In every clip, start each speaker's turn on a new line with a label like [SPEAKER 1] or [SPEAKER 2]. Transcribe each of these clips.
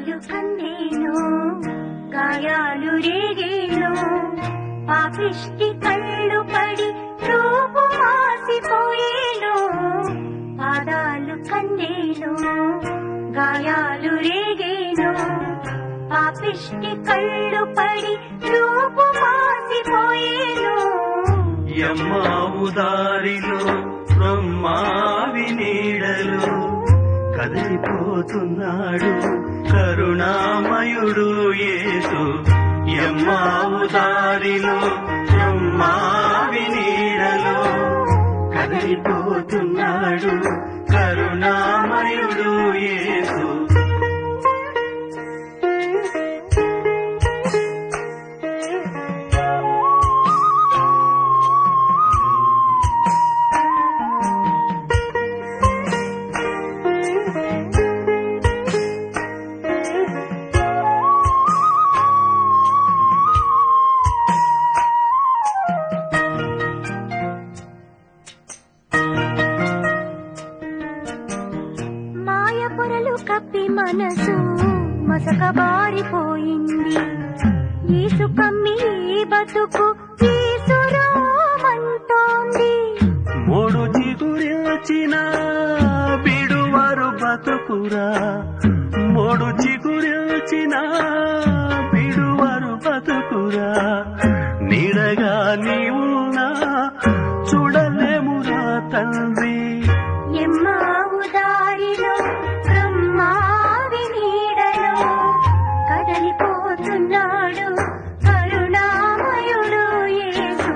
[SPEAKER 1] పాదాలు కందేను గాయాలు రేగేను పాపిష్టి కళ్ళు పడి రూపు మాసిపోయేను పాదాలు కందేను గాయాలు రేగేను పాపిష్టి కళ్ళు పడి రూపు మాసిపోయేను
[SPEAKER 2] యమ్మావు దారిలో బ్రహ్మావి నీడలో కదిలిపోతున్నాడు కరుణామయుడు యేసు యమ్మావు దారిలో బ్రహ్మావి నీడలో కదిలిపోతున్నాడు కరుణామయుడు యేసు
[SPEAKER 1] మాయ పొరలు కప్పి మనసు మసకబారిపోయింది ఈసు కమ్మి ఈ బతుకు ఈసురామంటోంది
[SPEAKER 2] మూడు చిగురిల్చిన బిడువారు బతుకురా మూడు చిగురిల్చిన బిడువారు బతుకురా నీడగా నీవున్నా చూడలేమురా తండ్రి
[SPEAKER 1] ఎమ్మావు దారిలో బ్రహ్మావి నీడలో కదలిపోతున్నాడు కరుణామయుడు యేసు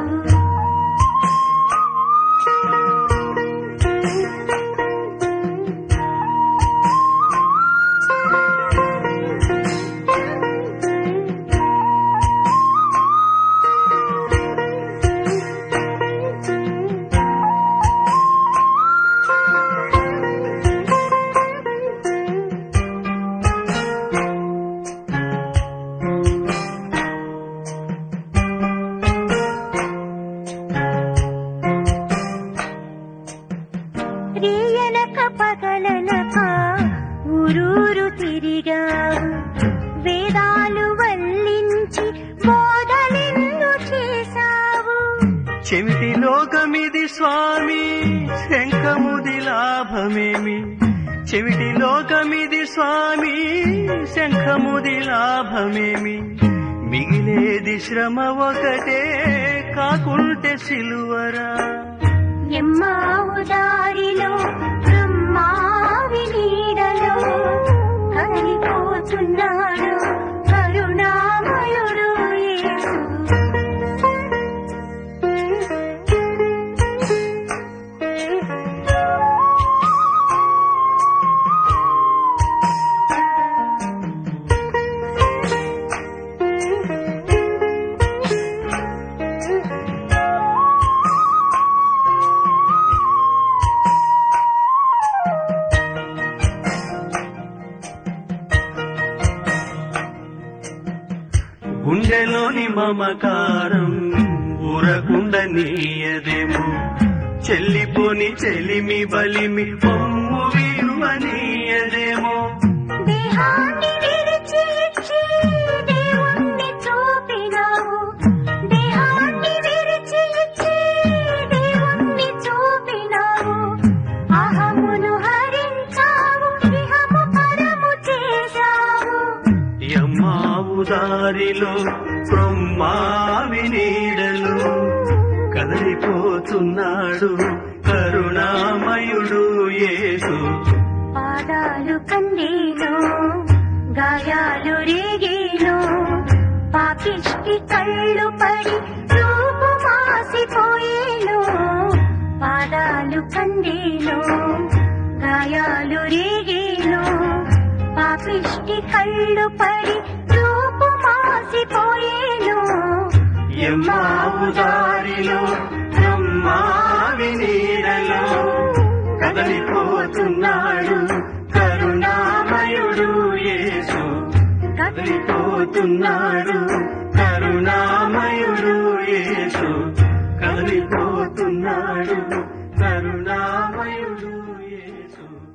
[SPEAKER 1] రేయనక పగలనక ఊరూరు తిరిగావు వేదాలు వల్లించి బోధలెన్ను చేశావు
[SPEAKER 2] చెవిటి లోకమిది స్వామి శంఖముది లాభమేమి చెవిటి లోకమిది స్వామి శంఖముది లాభమేమి మిగిలేది శ్రమ ఒకటే కాకుంటే సిలువరా
[SPEAKER 1] ఎమ్మావు దారిలో బ్రహ్మావి నీడలో కదిలిపోతున్నాడు కరుణామయుడు యేసు
[SPEAKER 2] గుండెలోని మమకారం ఊరకుండ నీయదేమో చెల్లిపోని చెలిమి బలిమి పొమ్ము విలువనీయదేమో
[SPEAKER 1] దేహాన్ని విరిచి ఇచ్చి దేవుణ్ణి చూపినావు దేహాన్ని విరిచి ఇచ్చి దేవుణ్ణి చూపినావు అహమును హరించావు ఇహము పరము చేశావు
[SPEAKER 2] యమ్మావు దారిలో బ్రహ్మావి నీడలో కదలిపోతున్నాడు కరుణామయుడు యేసు
[SPEAKER 1] పాదాలు కందేను గాయాలు రేగేను పాపిష్టి కళ్ళు పడి రూపు మాసిపోయేను పాదాలు కందేను గాయాలు రేగేను పాపిష్టి కళ్ళు పడి రూపు మాసిపోయేను
[SPEAKER 2] యమ్మావు దారిలో బ్రహ్మావి నీడలో కదలిపోతున్నాడు కరుణామయుడు యేసు కదిలిపోతున్నాడు కరుణామయుడు యేసు కదిలిపోతున్నాడు కరుణామయుడు యేసు